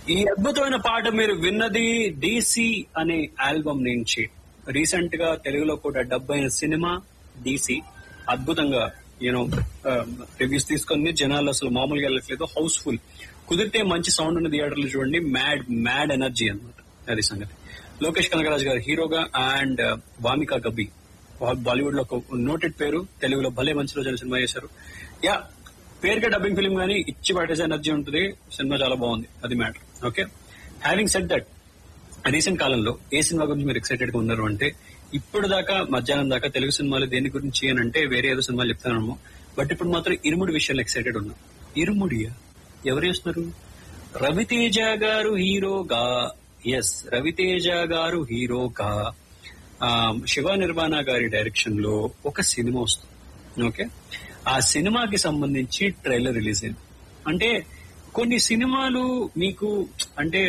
ఈ అద్భుతమైన పాట మీరు విన్నది డీసీ అనే ఆల్బమ్ నుంచి రీసెంట్ గా తెలుగులో కూడా డబ్ అయిన సినిమా డీసీ అద్భుతంగా యూనో రివ్యూస్ తీసుకొని జనాలు అసలు మామూలుగా వెళ్ళట్లేదు హౌస్ఫుల్ కుదిరితే మంచి సౌండ్ ఉన్న థియేటర్లు చూడండి మ్యాడ్ మ్యాడ్ ఎనర్జీ అన్నమాట అది సంగతి లోకేష్ కనగరాజ్ గారు హీరోగా అండ్ వామికా గబ్బి బాలీవుడ్ లో ఒక నోటెడ్ పేరు తెలుగులో భలే మంచి రోజున సినిమా చేశారు యా పేరుగా డబ్బింగ్ ఫిల్మ్ గానీ ఇచ్చి పట్టేసే ఎనర్జీ ఉంటుంది సినిమా చాలా బాగుంది అది matter okay having set that recent కాలంలో ఏ సినిమా గురించి మీరు ఎక్సైటెడ్ గా ఉన్నారు అంటే ఇప్పుడు దాకా మధ్యాహ్నం దాకా తెలుగు సినిమాలు దేని గురించి అని అంటే వేరే ఏదో సినిమాలు చెప్తానేమో బట్ ఇప్పుడు మాత్రం ఇరుముడి విషయంలో ఎక్సైటెడ్ ఉన్నా ఇరుముడియా ఎవరు చేస్తున్నారు రవితేజ గారు హీరోగా ఎస్ రవితేజ గారు హీరోగా ఆ, శివ నిర్వాణ గారి డైరెక్షన్ లో ఒక సినిమా వస్తుంది ఓకే ఆ సినిమాకి సంబంధించి ట్రైలర్ రిలీజ్ అయింది అంటే కొన్ని సినిమాలు మీకు అంటే